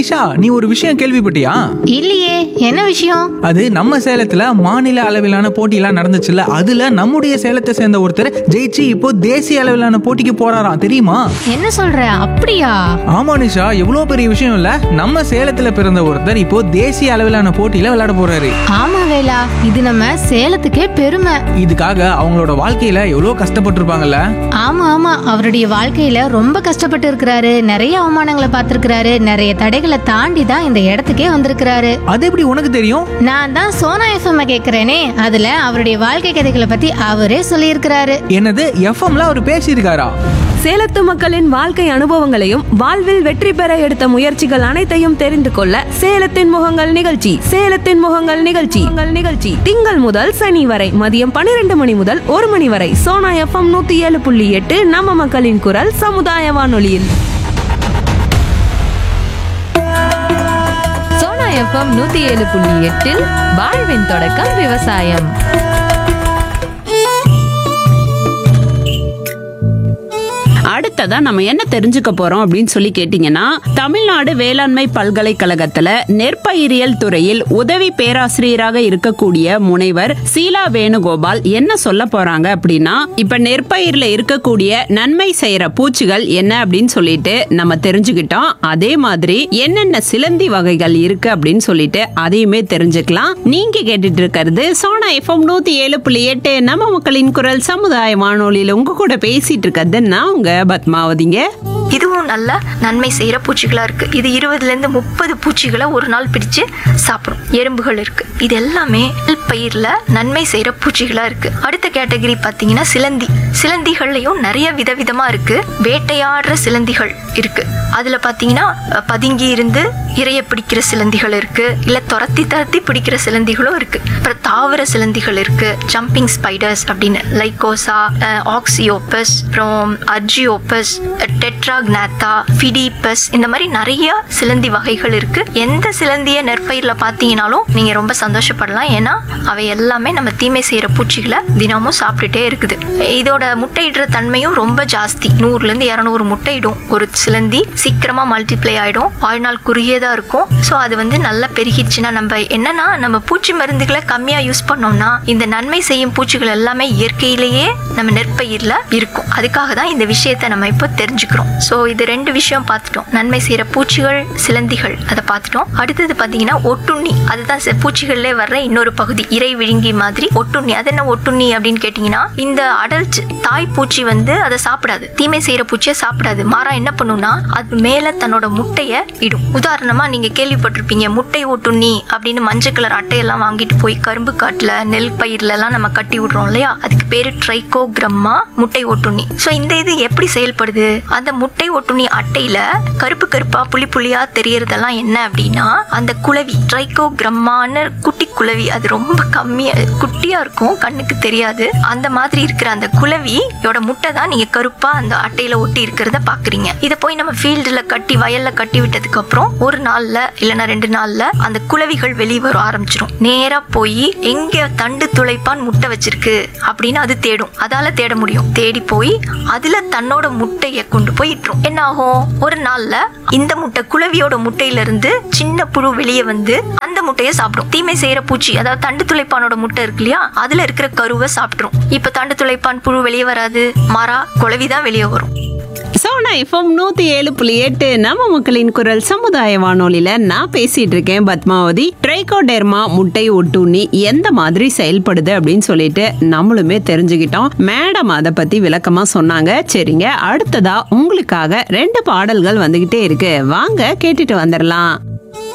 நிஷா நீ ஒரு விஷயம் கேள்விப்பட்டியா இல்லையே என்ன விஷயம் அது நம்ம சேலத்துல மாநில அளவிலான போட்டியெல்லாம் நடந்துச்சுல்ல அதுல நம்முடைய சேலத்தை சேர்ந்த ஒருத்தர் ஜெயிச்சு இப்போ தேசிய அளவிலான போட்டிக்கு போறாராம் தெரியுமா என்ன சொல்ற அப்படியா ஆமா நிஷா எவ்வளவு பெரிய விஷயம் இல்ல நம்ம சேலத்துல பிறந்த ஒருத்தர் இப்போ தேசிய அளவிலான போட்டியில விளையாட போறாரு ஆமா வேலா இது நம்ம சேலத்துக்கே பெருமை இதுக்காக அவங்களோட வாழ்க்கையில எவ்வளவு கஷ்டப்பட்டிருப்பாங்கல்ல ஆமா ஆமா அவருடைய வாழ்க்கையில ரொம்ப கஷ்டப்பட்டு இருக்கிறாரு நிறைய அவமானங்களை பார்த்திருக்கிறாரு நிறைய தடைகளை தாண்டி தான் இந்த இடத்துக்கே வந்திருக்கிறாரு அது எப்படி உனக்கு தெரியும் நான் தான் சோனா எஃப்எம் கேக்குறேனே அதுல அவருடைய வாழ்க்கை கதைகளை பத்தி அவரே சொல்லியிருக்கிறாரு என்னது எஃப்எம்ல அவர் பேசியிருக்காரா சேலத்து மக்களின் வாழ்க்கை அனுபவங்களையும் வாழ்வில் வெற்றி பெற எடுத்த முயற்சிகள் அனைத்தையும் தெரிந்து கொள்ள சேலத்தின் முகங்கள் நிகழ்ச்சி சேலத்தின் முகங்கள் நிகழ்ச்சி உங்கள் நிகழ்ச்சி திங்கள் முதல் சனி வரை மதியம் பன்னிரண்டு மணி முதல் ஒரு மணி வரை சோனா எஃப்எம் நூத்தி ஏழு புள்ளி எட்டு நம்ம மக்களின் குரல் சமுதாய வானொலியில் சோனா எஃப்எம் நூத்தி ஏழு புள்ளி எட்டில் வாழ்வின் தொடக்கம் விவசாயம் அடுத்ததா நம்ம என்ன தெரிஞ்சுக்க போறோம் அப்படின்னு சொல்லி கேட்டீங்கன்னா தமிழ்நாடு வேளாண்மை பல்கலைக்கழகத்துல நெற்பயிரியல் துறையில் உதவி பேராசிரியராக இருக்கக்கூடிய முனைவர் சீலா வேணுகோபால் என்ன சொல்ல போறாங்க அப்படின்னா இப்ப நெற்பயிர்ல இருக்கக்கூடிய நன்மை செய்யற பூச்சிகள் என்ன அப்படின்னு சொல்லிட்டு நம்ம தெரிஞ்சுக்கிட்டோம் அதே மாதிரி என்னென்ன சிலந்தி வகைகள் இருக்கு அப்படின்னு சொல்லிட்டு அதையுமே தெரிஞ்சுக்கலாம் நீங்க கேட்டுட்டு இருக்கிறது சோனா எஃப்எம் நூத்தி ஏழு புள்ளி எட்டு நம்ம மக்களின் குரல் சமுதாய வானொலியில உங்க கூட பேசிட்டு இருக்கிறது நான் உங்க பத்மாவதிங்க இதுவும் நல்ல நன்மை செய்யற பூச்சிகளா இருக்கு இது இருபதுல இருந்து முப்பது பூச்சிகளை ஒரு நாள் பிடிச்சு சாப்பிடும் எறும்புகள் இருக்கு இது எல்லாமே நெல் பயிர்ல நன்மை செய்யற பூச்சிகளா இருக்கு அடுத்த கேட்டகரி பாத்தீங்கன்னா சிலந்தி சிலந்திகள்லயும் நிறைய விதவிதமா இருக்கு வேட்டையாடுற சிலந்திகள் இருக்கு அதுல பாத்தீங்கன்னா அஹ், பதுங்கி இருந்து இரைய பிடிக்கிற சிலந்திகள் இருக்கு இல்ல துரத்தி துரத்தி பிடிக்கிற சிலந்திகளும் இருக்கு அப்புறம் தாவர சிலந்திகள் இருக்கு ஜம்பிங் ஸ்பைடர்ஸ் அப்படின்னு லைகோசா ஆக்சியோபஸ் அப்புறம் அர்ஜியோபஸ் டெட்ராக்னாத்தா ஃபிடிபஸ் இந்த மாதிரி நிறைய சிலந்தி வகைகள் இருக்கு எந்த சிலந்திய நெற்பயிர்ல பாத்தீங்கன்னாலும் நீங்க ரொம்ப சந்தோஷப்படலாம் ஏன்னா அவை எல்லாமே நம்ம தீமை செய்யற பூச்சிகளை தினமும் சாப்பிட்டுட்டே இருக்குது இதோட முட்டையிடுற தன்மையும் ரொம்ப ஜாஸ்தி நூறுல இருந்து இரநூறு முட்டையிடும் ஒரு சிலந்தி சீக்கிரமா மல்டிப்ளை ஆயிடும் வாழ்நாள் குறுகியதா இருக்கும் ஸோ அது வந்து நல்லா பெருகிடுச்சுன்னா நம்ம என்னன்னா நம்ம பூச்சி மருந்துகளை கம்மியா யூஸ் பண்ணோம்னா இந்த நன்மை செய்யும் பூச்சிகள் எல்லாமே இயற்கையிலேயே நம்ம நெற்பயிர்ல இருக்கும் அதுக்காக தான் இந்த விஷயத்தை நம்ம இப்போ தெரிஞ்சுக்கிறோம் ஸோ இது ரெண்டு விஷயம் பார்த்துட்டோம் நன்மை செய்யற பூச்சிகள் சிலந்திகள் அதை பார்த்துட்டோம் அடுத்தது பார்த்தீங்கன்னா ஒட்டுண்ணி அதுதான் சி- பூச்சிகள்லே வர்ற இன்னொரு பகுதி இறை விழுங்கி மாதிரி ஒட்டுண்ணி அது என்ன ஒட்டுண்ணி அப்படின்னு கேட்டிங்கன்னா இந்த அடல்ட் தாய் பூச்சி வந்து அதை சாப்பிடாது தீமை செய்யற பூச்சியை சாப்பிடாது மாறா என்ன பண்ணும்னா அது மேல தன்னோட முட்டைய இடும் உதாரணமா நீங்க கேள்விப்பட்டிருப்பீங்க முட்டை ஒட்டுண்ணி அப்படின்னு மஞ்சள் கலர் அட்டையெல்லாம் வாங்கிட்டு போய் கரும்பு காட்டுல நெல் பயிர்ல எல்லாம் நம்ம கட்டி விடுறோம் இல்லையா அதுக்கு பேரு ட்ரைகோகிரம்மா முட்டை ஒட்டுண்ணி சோ இந்த இது எப்படி செயல்படுது அந்த முட்டை ஒட்டுண்ணி அட்டையில கருப்பு கருப்பா புள்ளி புள்ளியா தெரியறதெல்லாம் என்ன அப்படின்னா அந்த குளவி ட்ரைகோகிரம்மான்னு குட்டி குளவி அது ரொம்ப கம்மியா குட்டியா இருக்கும் கண்ணுக்கு தெரியாது அந்த மாதிரி இருக்கிற அந்த குளவியோட முட்டை தான் நீங்க கருப்பா அந்த அட்டையில ஒட்டி இருக்கிறத பாக்குறீங்க இதை போய் நம்ம ஃபீல்டுல கட்டி வயல்ல கட்டி விட்டதுக்கு அப்புறம் ஒரு நாள்ல இல்லைன்னா ரெண்டு நாள்ல அந்த குளவிகள் வெளியே வர ஆரம்பிச்சிடும் நேரா போய் எங்க தண்டு துளைப்பான் முட்டை வச்சிருக்கு அப்படின்னு அது தேடும் அதால தேட முடியும் தேடி போய் அதுல தன்னோட முட்டைய கொண்டு போய் இட்டுரும் என்ன ஆகும் ஒரு நாள்ல இந்த முட்டை குளவியோட முட்டையில இருந்து சின்ன புழு வெளியே வந்து அந்த முட்டையை சாப்பிடும் தீமை செய்யற பூச்சி அதாவது தண்டு துளைப்பானோட முட்டை இருக்கு இல்லையா அதுல இருக்கிற கருவை சாப்பிட்டுரும் இப்ப தண்டு துளைப்பான் புழு வெளியே வராது மாறா குளவி தான் வெளியே வரும் சோனா எஃப்எம் நூத்தி ஏழு புள்ளி எட்டு நம்ம மக்களின் குரல் சமுதாய வானொலியில நான் பேசிட்டு இருக்கேன் பத்மாவதி ட்ரைகோடெர்மா முட்டை ஒட்டுண்ணி எந்த மாதிரி செயல்படுது அப்படின்னு சொல்லிட்டு நம்மளுமே தெரிஞ்சுக்கிட்டோம் மேடம் அதை பத்தி விளக்கமா சொன்னாங்க சரிங்க அடுத்ததா உங்களுக்காக ரெண்டு பாடல்கள் வந்துகிட்டே இருக்கு வாங்க கேட்டுட்டு வந்துடலாம்